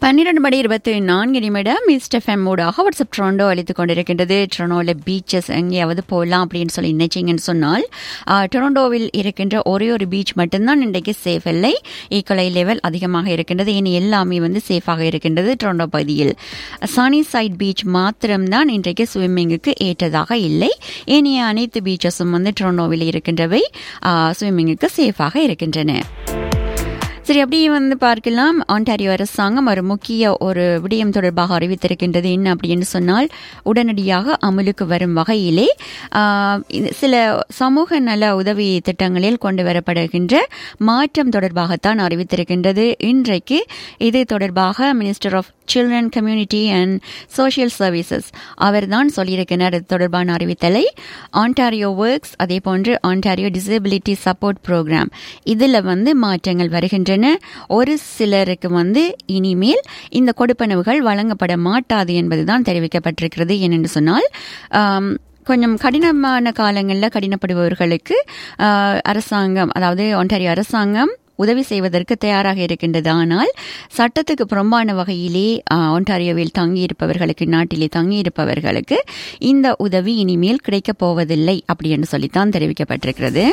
பன்னிரண்டு மணி இருபத்தி நான்கு நிமிடம் மிஸ்ட் எஃப்எம் ஊடாக வாட்ஸ்அப் ட்ரோண்டோ அளித்துக் கொண்டிருக்கின்றது ட்ரோனோவில் பீச்சஸ் எங்கேயாவது போகலாம் அப்படின்னு சொல்லி நினைச்சிங்கன்னு சொன்னால் ஆஹ், டொரண்டோவில் இருக்கின்ற ஒரே ஒரு பீச் மட்டும்தான் இன்றைக்கு சேஃப் இல்லை ஈக்குவலை லெவல் அதிகமாக இருக்கின்றது இனி எல்லாமே வந்து சேஃபாக இருக்கின்றது டொரண்டோ பகுதியில் சனி சைட் பீச் மாத்திரம்தான் இன்றைக்கு ஸ்விம்மிங்குக்கு ஏற்றதாக இல்லை ஏனைய அனைத்து பீச்சஸும் வந்து டொரண்டோவில் இருக்கின்றவை ஸ்விம்மிங்குக்கு சேஃபாக இருக்கின்றன சரி அப்படியே வந்து பார்க்கலாம் ஆண்டாரியோ அரசாங்கம் ஒரு முக்கிய ஒரு விடயம் தொடர்பாக அறிவித்திருக்கின்றது என்ன அப்படின்னு சொன்னால் உடனடியாக அமலுக்கு வரும் வகையிலே ஆஹ், இது சில சமூக நல உதவி திட்டங்களில் கொண்டு வரப்படுகின்ற மாற்றம் தொடர்பாகத்தான் அறிவித்திருக்கின்றது இன்றைக்கு இது தொடர்பாக minister of children community and social services அவர்தான் சொல்லியிருக்கிறார் இது தொடர்பான அறிவித்தலை ஆண்டாரியோ ஒர்க்ஸ் அதே போன்று ஆண்டாரியோ டிசபிலிட்டி சப்போர்ட் ப்ரோக்ராம் இதில் வந்து மாற்றங்கள் வருகின்றன ஒரு சிலருக்கு வந்து இனிமேல் இந்த கொடுப்பனவுகள் வழங்கப்பட மாட்டாது என்பதுதான் தெரிவிக்கப்பட்டிருக்கிறது ஏனென்று சொன்னால் ஆம், கொஞ்சம் கடினமான காலங்களில் கடினப்படுபவர்களுக்கு ஆஹ், அரசாங்கம் அதாவது ஒன்டாரியோ அரசாங்கம் உதவி செய்வதற்கு தயாராக இருக்கின்றது ஆனால் சட்டத்துக்கு புறம்பான வகையிலே ஆஹ், ஒன்டாரியோவில் தங்கியிருப்பவர்களுக்கு நாட்டிலே தங்கியிருப்பவர்களுக்கு இந்த உதவி இனிமேல் கிடைக்கப் போவதில்லை அப்படி என்று சொல்லித்தான் தெரிவிக்கப்பட்டிருக்கிறது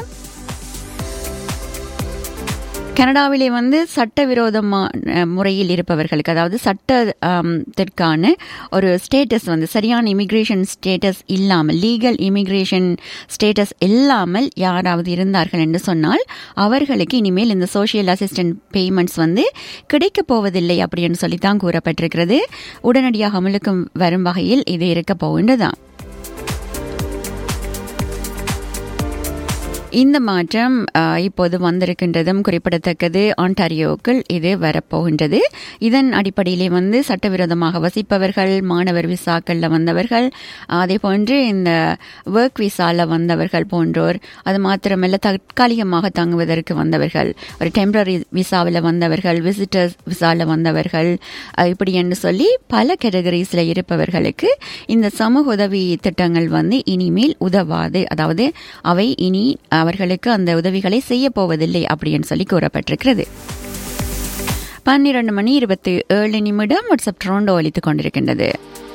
கனடாவிலே வந்து சட்டவிரோதமான முறையில் இருப்பவர்களுக்கு அதாவது சட்டத்திற்கான ஒரு ஸ்டேட்டஸ் வந்து சரியான இமிகிரேஷன் ஸ்டேட்டஸ் இல்லாமல் லீகல் இமிகிரேஷன் ஸ்டேட்டஸ் இல்லாமல் யாராவது இருந்தார்கள் என்று சொன்னால் அவர்களுக்கு இனிமேல் இந்த சோஷியல் அசிஸ்டன்ட் பேமெண்ட்ஸ் வந்து கிடைக்கப் போவதில்லை அப்படின்னு சொல்லி தான் கூறப்பட்டிருக்கிறது உடனடியாக அமலுக்கு வரும் வகையில் இது இருக்க போகின்றதான் இந்த மாற்றம் அஹ், இப்போது வந்திருக்கின்றதும் குறிப்பிடத்தக்கது ஆண்டாரியோவுக்குள் இது வரப்போகின்றது இதன் அடிப்படையிலே வந்து சட்டவிரோதமாக வசிப்பவர்கள் மாணவர் விசாக்களில் வந்தவர்கள் அதே போன்று இந்த ஒர்க் விசால வந்தவர்கள் போன்றோர் அது மாத்திரமல்ல தற்காலிகமாக தங்குவதற்கு வந்தவர்கள் ஒரு டெம்பரரி விசாவில் வந்தவர்கள் விசிட்டர்ஸ் விசால வந்தவர்கள் அஹ், இப்படி என்று சொல்லி பல கேட்டகரிஸில் இருப்பவர்களுக்கு இந்த சமூக உதவி திட்டங்கள் வந்து இனிமேல் உதவாது அதாவது அவை இனி அவர்களுக்கு அந்த உதவிகளை செய்ய போவதில்லை அப்படின்னு சொல்லி கூறப்பட்டிருக்கிறது பன்னிரண்டு மணி இருபத்தி ஏழு நிமிடம் வாட்ஸ்அப் ட்ரோண்டோ அளித்துக் கொண்டிருக்கின்றது